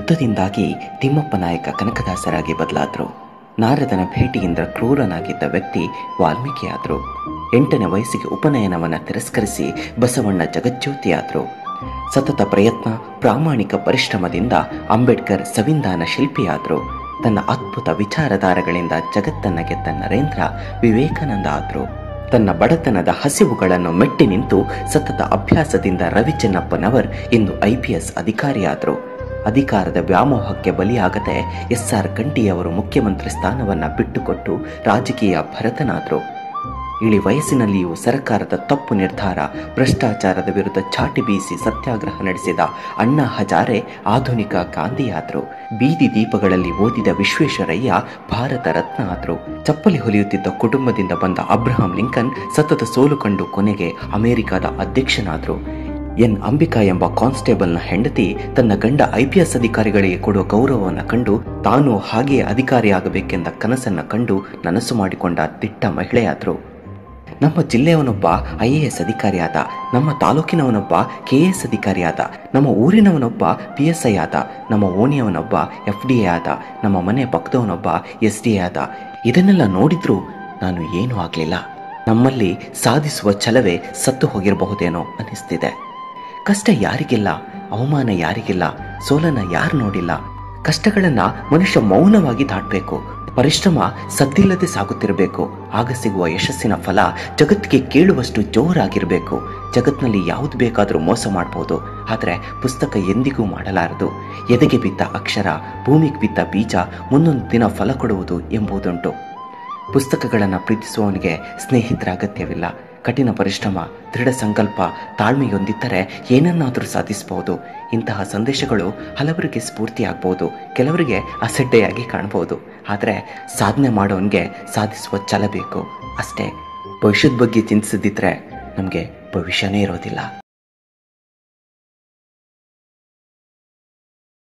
ಯುದ್ಧದಿಂದಾಗಿ ತಿಮ್ಮಪ್ಪ ನಾಯಕ ಕನಕದಾಸರಾಗಿ ಬದಲಾದರು ನಾರದನ ಭೇಟಿಯಿಂದ ಕ್ರೂರನಾಗಿದ್ದ ವ್ಯಕ್ತಿ ವಾಲ್ಮೀಕಿಯಾದರು ಎಂಟನೇ ವಯಸ್ಸಿಗೆ ಉಪನಯನವನ್ನು ತಿರಸ್ಕರಿಸಿ ಬಸವಣ್ಣ ಜಗಜ್ಯೋತಿಯಾದರು ಸತತ ಪ್ರಯತ್ನ ಪ್ರಾಮಾಣಿಕ ಪರಿಶ್ರಮದಿಂದ ಅಂಬೇಡ್ಕರ್ ಸಂವಿಧಾನ ಶಿಲ್ಪಿಯಾದರು ತನ್ನ ಅದ್ಭುತ ವಿಚಾರಧಾರೆಗಳಿಂದ ಜಗತ್ತನ್ನ ಗೆದ್ದ ನರೇಂದ್ರ ವಿವೇಕಾನಂದ ಆದರು ತನ್ನ ಬಡತನದ ಹಸಿವುಗಳನ್ನು ಮೆಟ್ಟಿ ನಿಂತು ಸತತ ಅಭ್ಯಾಸದಿಂದ ರವಿಚನ್ನಪ್ಪನವರ್ ಇಂದು ಐ ಪಿ ಎಸ್ ಅಧಿಕಾರಿಯಾದರು ಅಧಿಕಾರದ ವ್ಯಾಮೋಹಕ್ಕೆ ಬಲಿಯಾಗದೆ ಎಸ್ ಆರ್ ಕಂಠಿಯವರು ಮುಖ್ಯಮಂತ್ರಿ ಸ್ಥಾನವನ್ನು ಬಿಟ್ಟುಕೊಟ್ಟು ರಾಜಕೀಯ ಭರತನಾದರು ಇಳಿ ವಯಸ್ಸಿನಲ್ಲಿಯೂ ಸರ್ಕಾರದ ತಪ್ಪು ನಿರ್ಧಾರ ಭ್ರಷ್ಟಾಚಾರದ ವಿರುದ್ಧ ಚಾಟಿ ಬೀಸಿ ಸತ್ಯಾಗ್ರಹ ನಡೆಸಿದ ಅಣ್ಣಾ ಹಜಾರೆ ಆಧುನಿಕ ಗಾಂಧಿಯಾದರು ಬೀದಿ ದೀಪಗಳಲ್ಲಿ ಓದಿದ ವಿಶ್ವೇಶ್ವರಯ್ಯ ಭಾರತ ರತ್ನ ಆದರು ಚಪ್ಪಲಿ ಹೊಲಿಯುತ್ತಿದ್ದ ಕುಟುಂಬದಿಂದ ಬಂದ ಅಬ್ರಹಾಂ ಲಿಂಕನ್ ಸತತ ಸೋಲು ಕಂಡು ಕೊನೆಗೆ ಅಮೆರಿಕದ ಅಧ್ಯಕ್ಷನಾದರು ಎನ್ ಅಂಬಿಕಾ ಎಂಬ ಕಾನ್ಸ್ಟೇಬಲ್ನ ಹೆಂಡತಿ ತನ್ನ ಗಂಡ ಐ ಪಿ ಎಸ್ ಅಧಿಕಾರಿಗಳಿಗೆ ಕೊಡುವ ಗೌರವವನ್ನು ಕಂಡು ತಾನು ಹಾಗೆಯೇ ಅಧಿಕಾರಿಯಾಗಬೇಕೆಂದ ಕನಸನ್ನು ಕಂಡು ನನಸು ಮಾಡಿಕೊಂಡ ದಿಟ್ಟ ಮಹಿಳೆಯಾದರು ನಮ್ಮ ಜಿಲ್ಲೆಯವನೊಬ್ಬ ಐ ಎ ಎಸ್ ಅಧಿಕಾರಿಯಾದ ನಮ್ಮ ತಾಲೂಕಿನವನೊಬ್ಬ ಕೆ ಎ ಎಸ್ ಅಧಿಕಾರಿಯಾದ ನಮ್ಮ ಊರಿನವನೊಬ್ಬ ಪಿ ಎಸ್ ಐ ಆದ ನಮ್ಮ ಓಣಿಯವನೊಬ್ಬ ಎಫ್ ಡಿ ಎ ಆದ ನಮ್ಮ ಮನೆ ಪಕ್ಕದವನೊಬ್ಬ ಎಸ್ ಡಿ ಎ ಆದ ಇದನ್ನೆಲ್ಲ ನೋಡಿದ್ರೂ ನಾನು ಏನೂ ಆಗಲಿಲ್ಲ ನಮ್ಮಲ್ಲಿ ಸಾಧಿಸುವ ಛಲವೇ ಸತ್ತು ಹೋಗಿರಬಹುದೇನೋ ಅನ್ನಿಸ್ತಿದೆ ಕಷ್ಟ ಯಾರಿಗಿಲ್ಲ ಅವಮಾನ ಯಾರಿಗಿಲ್ಲ ಸೋಲನ್ನ ಯಾರು ನೋಡಿಲ್ಲ ಕಷ್ಟಗಳನ್ನ ಮನುಷ್ಯ ಮೌನವಾಗಿ ದಾಟಬೇಕು ಪರಿಶ್ರಮ ಸದ್ದಿಲ್ಲದೆ ಸಾಗುತ್ತಿರಬೇಕು ಆಗ ಸಿಗುವ ಯಶಸ್ಸಿನ ಫಲ ಜಗತ್ತಿಗೆ ಕೇಳುವಷ್ಟು ಜೋರಾಗಿರಬೇಕು ಜಗತ್ತಿನಲ್ಲಿ ಯಾವುದು ಬೇಕಾದರೂ ಮೋಸ ಮಾಡಬಹುದು ಆದರೆ ಪುಸ್ತಕ ಎಂದಿಗೂ ಮಾಡಲಾರದು ಎದೆಗೆ ಬಿದ್ದ ಅಕ್ಷರ ಭೂಮಿಗೆ ಬಿದ್ದ ಬೀಜ ಮುಂದೊಂದು ದಿನ ಫಲ ಕೊಡುವುದು ಎಂಬುದುಂಟು ಪುಸ್ತಕಗಳನ್ನು ಪ್ರೀತಿಸುವವನಿಗೆ ಸ್ನೇಹಿತರ ಅಗತ್ಯವಿಲ್ಲ ಕಠಿಣ ಪರಿಶ್ರಮ ದೃಢ ಸಂಕಲ್ಪ ತಾಳ್ಮೆಯೊಂದಿದ್ದರೆ ಏನನ್ನಾದರೂ ಸಾಧಿಸಬಹುದು ಇಂತಹ ಸಂದೇಶಗಳು ಹಲವರಿಗೆ ಸ್ಫೂರ್ತಿಯಾಗಬಹುದು ಕೆಲವರಿಗೆ ಅಸಡ್ಡೆಯಾಗಿ ಕಾಣಬಹುದು ಆದರೆ ಸಾಧನೆ ಮಾಡೋನಿಗೆ ಸಾಧಿಸುವ ಛಲ ಬೇಕು ಅಷ್ಟೇ ಭವಿಷ್ಯದ ಬಗ್ಗೆ ಚಿಂತಿಸದಿದ್ದರೆ ನಮಗೆ ಭವಿಷ್ಯನೇ ಇರೋದಿಲ್ಲ